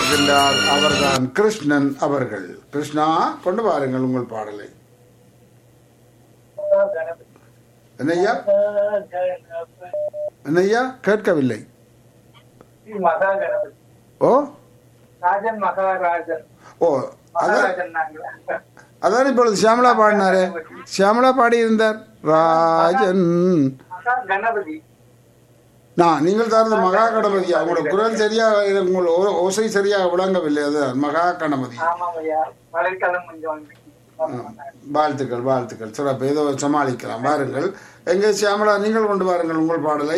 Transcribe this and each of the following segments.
கொண்டிருக்கின்றார் அவர்தான் கிருஷ்ணன் அவர்கள் கிருஷ்ணா கொண்டு வாருங்கள் உங்கள் பாடலை என்னய்யா என்னய்யா கேட்கவில்லை மகா கணபதி ஓ ராஜன் மகாராஜன் ஓ அதான் மகாராஜன் நாங்களா அதான் இப்பொழுது சியாமலா பாடினாரே சியாமலா பாடி இருந்தார் ராஜன் மகா கணபதி நான் நீங்கள் சார்ந்த மகா கணபதி அவங்களோட குரல் சரியாக உங்கள் ஓ- ஓசை சரியாக விளங்கவில்லை அது மகா கணபதி ஆமாம் ஐயா மழைக்காலம் கொஞ்சம் வந்து வாழ்த்துக்கள் வாழ்த்துக்கள் சிறப்பு ஏதோ சமாளிக்கலாம் வாருங்கள் எங்கே சியாமலா நீங்கள் கொண்டு வாருங்கள் உங்கள் பாடலை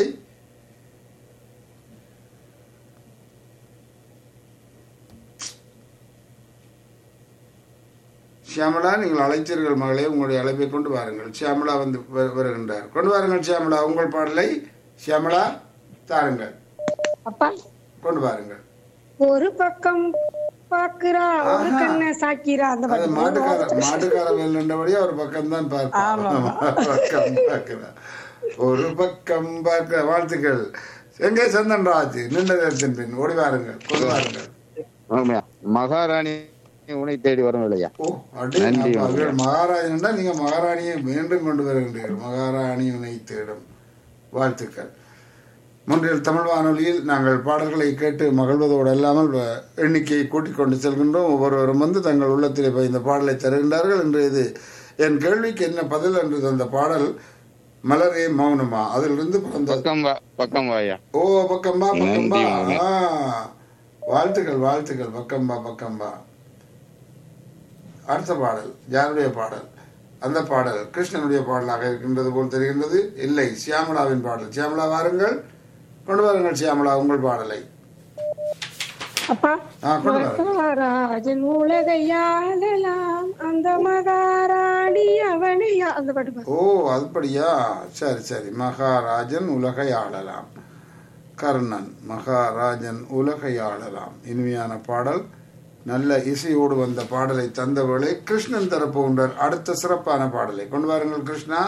சியாமலா நீங்கள் அழைத்தீர்கள் மகளே உங்களுடைய அழைப்பை கொண்டு வாருங்கள் சியாமலா வந்து வ- வருகின்றார் கொண்டு வாருங்கள் சியாமலா உங்கள் பாடலை சியாமலா தாருங்கள் அப்பா கொண்டு வாருங்கள் ஒரு பக்கம் பாக்குறா ஒரு ஆஹா. கண்ண சாக்கிறா அந்த அது பாட்டு மாட்டுக்கார மாட்டுக்கார வேண்டபடியே ஒரு பக்கம் தான் பார்ப்போம் பக்கம் பார்க்கிறார் ஒரு பக்கம் பார்க்க வாழ்த்துக்கள் எங்கே சந்தன்ராஜ் நீண்ட நேரத்தின் பின் ஓடி வாருங்கள் கொண்டு வாருங்கள் ஆமாய்யா. மகாராணி உன்னை தேடி வரும் இல்லையா ஓ அடே நன்றி, அப்பா, வணக்கம். இவர் மகாராஜன்டா நீங்க மகாராணியை மீண்டும் கொண்டு வருகின்றீர்கள் மகாராணி உனை தேடும் வாழ்த்துக்கள் முன்றைய தமிழ் வானொலியில் நாங்கள் பாடல்களை கேட்டு மகிழ்வதோடு அல்லாமல் வ- எண்ணிக்கையை கூட்டிக் கொண்டு செல்கின்றோம் ஒவ்வொருவரும் வந்து தங்கள் உள்ளத்திலே போய் இந்த பாடலை தருகின்றார்கள் என்று இது என் கேள்விக்கு என்ன பதில் என்று தந்த பாடல் மலரே மௌனமா அதிலிருந்து பிறந்த பக்கம் வா பக்கம் வாயா ஓ பக்கம்பா பக்கம்பா நன்றி, மகனே. ஆ, வாழ்த்துக்கள் வாழ்த்துக்கள் பக்கம்பா பக்கம்பா அடுத்த பாடல் யாருடைய பாடல் அந்த பாடல் கிருஷ்ணனுடைய பாடலாக இருக்கின்றது போல் தெரிகின்றது இல்லை சியாமலாவின் பாடல் சியாமலா வாருங்கள் கொண்டு வாருங்கள் சியாமலா உங்கள் பாடலை அப்பா ஆ கொண்டு வாருங்கள் மகாராஜன் உலகையாளலாம் அந்த மகாராணி அவனையா அந்த பாட்டு பாரு. ஓ அதுபடியா சரி சரி மகாராஜன் உலகை ஆளலாம் கர்ணன் மகாராஜன் உலகை ஆளலாம் இனிமையான பாடல் நல்ல இசையோடு வந்த பாடலை தந்தவளை கிருஷ்ணன் தரப்போன்றார் அடுத்த சிறப்பான பாடலை கொண்டு வாருங்கள் கிருஷ்ணா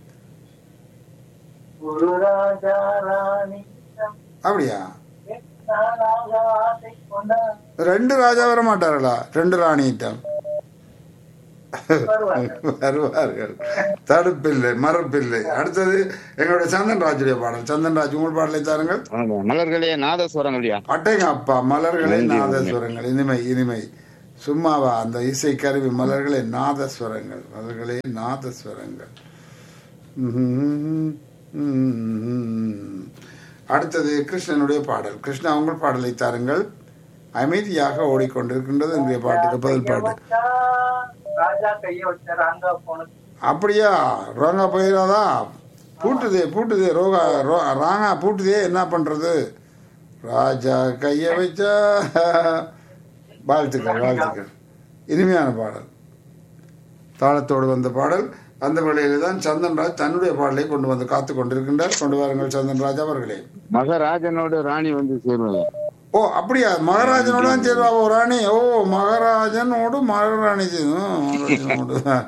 ஒரு ராஜா ராணி அப்படியா நானாக ஆசை கொண்டார் ரெண்டு ராஜா வர மாட்டார்களா ரெண்டு ராணியிட்டம் வருவார்கள். வருவார்கள் தடுப்பில்லை மறுப்பில்லை அடுத்தது எங்களுடைய சந்தன் ராஜுடைய பாடல் சந்தன் ராஜ் உங்கள் பாடலை தாருங்கள் ஆமா. மலர்களே நாதஸ்வரங்கள்யா அட்டைங்க அப்பா மலர்களே நன்றி, நாதஸ்வரங்கள் இனிமை இனிமை சும்மாவா அந்த இசை கருவி மலர்களே நாதஸ்வரங்கள் மலர்களே நாதஸ்வரங்கள் ம்ஹும். ம்ஹும். அடுத்தது கிருஷ்ணனுடைய பாடல் கிருஷ்ணா உங்கள் பாடலை தாருங்கள் அமைதியாக ஓடிக்கொண்டிருக்கின்றது இன்றைய பாட்டுக்கு பதில் பாட்டு வச்சா, ராஜா கைய வச்ச ராங்கா போனது அப்படியா ரோங்கா போயிடாதா பூட்டுதே பூட்டுதே ரோகா ரோ ராங்கா பூட்டுதே என்ன பண்றது ராஜா கைய வச்சா வாழ்த்துக்கள் வாழ்த்துக்கள் இனிமையான பாடல் தாளத்தோடு வந்த பாடல் அந்த வேளையில தான் சந்தன்ராஜ் தன்னுடைய பாடலை கொண்டு வந்து காத்து கொண்டிருக்கின்றார் கொண்டு வாருங்கள் சந்தன்ராஜ் அவர்களே மகராஜனோட ராணி வந்து சேருவாங்க ஓ அப்படியா மகாராஜனோட தான் சேருவா ஓ ராணி ஓ மகாராஜனோடு மகாராணி சேரும். மகாராஜனோடு தான்.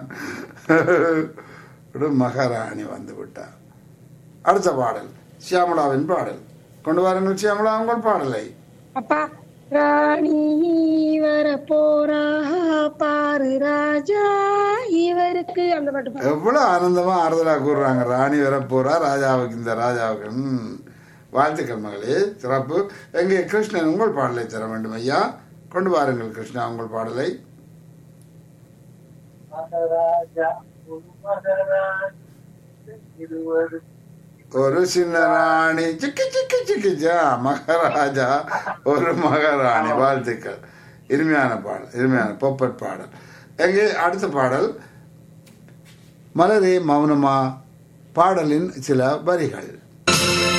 ஒரு மகாராணி வந்து விட்டார் அடுத்த பாடல் சியாமலாவின் பாடல் கொண்டு வாருங்கள் சியாமலா உங்கள் பாடலை அப்பா ராணி வர போறா பாரு ராஜா இவருக்கு அந்த பாட்டு பாரு. எவ்வளவு ஆனந்தமா ஆறுதலா கூறுறாங்க ராணி வர போறா ராஜாவுக்கு இந்த ராஜாவுக்கு ம். வாழ்த்துக்கள் மகளே சிறப்பு எங்கே கிருஷ்ணன் உங்கள் பாடலை தர வேண்டும் ஐயா கொண்டு வாருங்கள் கிருஷ்ணா உங்கள் பாடலை மகாராஜா ஒரு மகாராஜா இருவர் ஒரு சின்ன ராணி சிக்கி சிக்கி சிக்கிச்சா மகாராஜா ஒரு மகாராணி வாழ்த்துக்கள் இனிமையான பாடல் இனிமையான பொப்பட் பாடல் எங்கே அடுத்த பாடல் மலரே மௌனமா பாடலின் சில வரிகள்